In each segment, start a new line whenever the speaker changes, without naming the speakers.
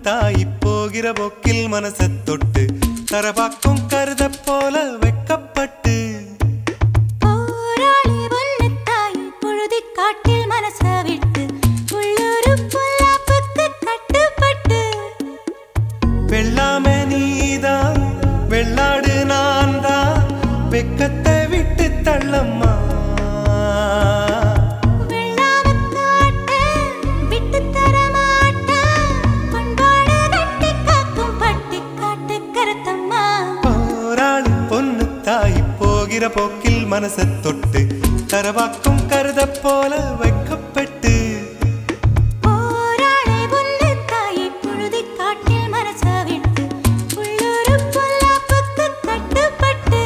தாய் போகிற போக்கில் மனச தொட்டு தரபாக்கும் கருத போல வெக்கப்பட்டு
போராளி பொண்ணு தாய் பொழுதிக் காட்டில் மனச விட்டு உள்ளூரு பொல்லாப்புக்கு கட்டுப்பட்டு
வெள்ளாம நீதான் வெள்ளாடு நான் தான் வெக்கத்தை விட்டு தள்ளம்மா
வெள்ளாமக் காட்ட விட்டுத் தர மாட்டேன். பண்பாடு கட்டிக் காக்கும் பட்டிக்காட்டு கருத்தம்மா.
போராளி பொண்ணு தாய் போகிற போக்கில் மனச தொட்டு தரவாக்கும் கருத போல வைக்கப்பட்டு
போராளி பொண்ணு தாய் பொழுதிக் காட்டில் மனச விட்டு உள்ளூரு பொல்லாப்புக்கு கட்டுப்பட்டு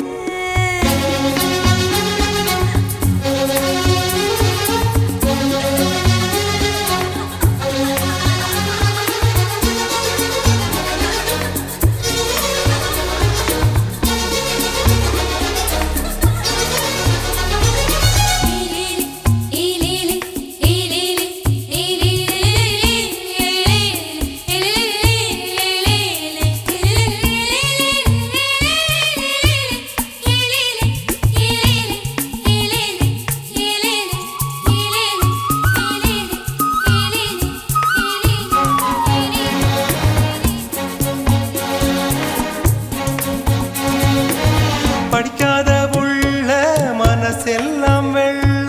படிக்காத உள்ள மனசெல்லாம் வெள்ள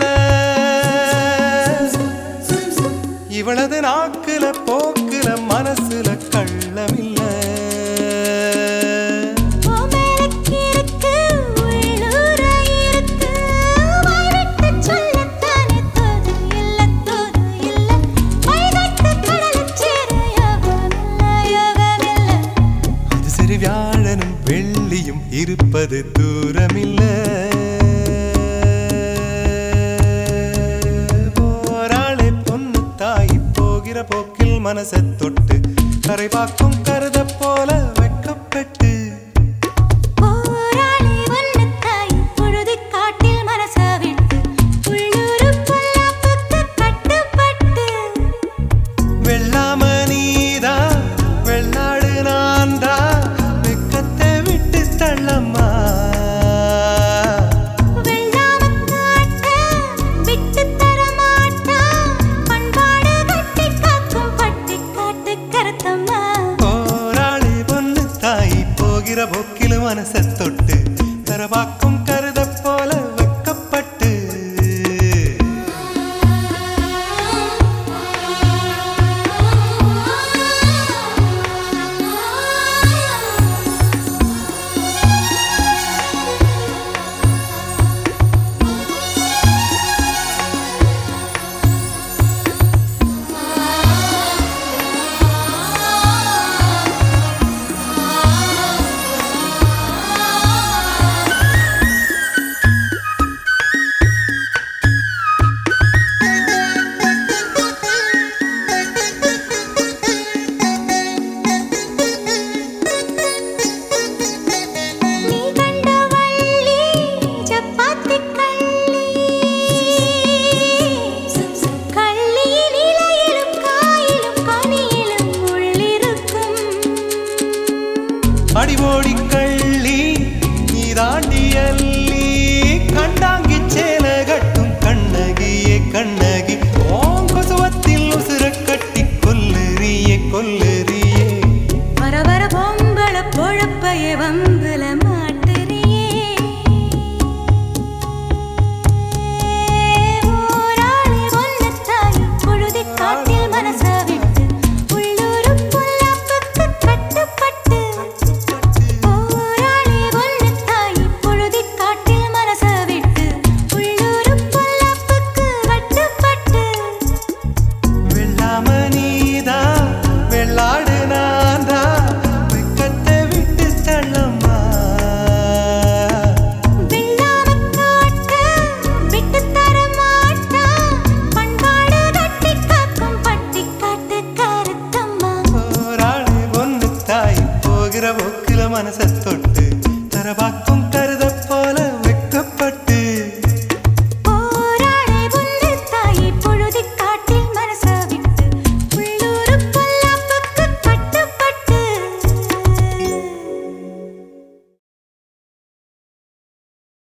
இவளது நாக்குல போக்குல மனசுல கள்ளமில்ல
ஓமேலக்கிருக்கு உள்ளூர இருக்கு வாய்விட்டு சொல்லத்தானே தோது இல்ல தோது இல்ல வைகட்டு கடலுச் சேர யோகமில்ல யோகமில்ல
அது சரி வியாழனும் வெள்ளியும் இருப்பது தூரமில்ல போராளே பொண்ணு தாய் போகிற போக்கில் மனச தொட்டு கரை பார்க்கும் கருத போல வெக்கப்பட்டு
போராளி ஒன்னு தாய் பொழுதிக் காட்டில் மனச விட்டு உள்ளூரு பொல்லாப்புக்கு கட்டுப்பட்டு
வெள்ளாம நீதா வெள்ளாடு நான்தா வெக்கத்தை விட்டு தள்ளம்மா
வெள்ளாமக் காட்ட விட்டுத் தர மாட்டான். பண்பாடு கட்டிக் காக்கும் பட்டிக்காட்டு கருத்தம்மா.
போராளி பொண்ணு தாய் போகிற போக்கில் மனச தொட்டு தரவாக்கும் கருத போல வெக்கப்பட்டு
நீ கண்ட வள்ளி சப்பாத்திக் கள்ளி. கள்ளியின் இலையிலும் காயிலும் கனியிலும் உள்ளிருக்கும்
அடிமோடி கள்ளி நீதாண்டி அள்ளி கண்டாங்கி சேல கட்டும் கண்ணகியே கண்ணகி ஓம் கொசுவத்தில் உசுர கட்டி கொல்லுறியே கொல்லுறியே
வர வர பொம்பள பொழப்பைய வம்புல மாட்டுறியே ஊராளி ஒன்னு தாய் பொழுதிக் காட்டில் மனச விட்டு உள்ளூரு பொல்லாப்புக்கு கட்டுப்பட்டு ஊராளி ஒன்னு தாய் பொழுதிக் காட்டில் மனச விட்டு உள்ளூரு பொல்லாப்புக்கு கட்டுப்பட்டு
வெள்ளாம நீதா வெள்ளாடு நான்தா வெக்கத்தை விட்டு தள்ளம்மா
வெள்ளாமக் காட்ட விட்டுத் தர மாட்டான். பண்பாடு கட்டிக் காக்கும் பட்டிக்காட்டு கருத்தம்மா.
போராளி பொண்ணு தாய் போகிற போக்கில மனச தொட்டு தரவாக்கும்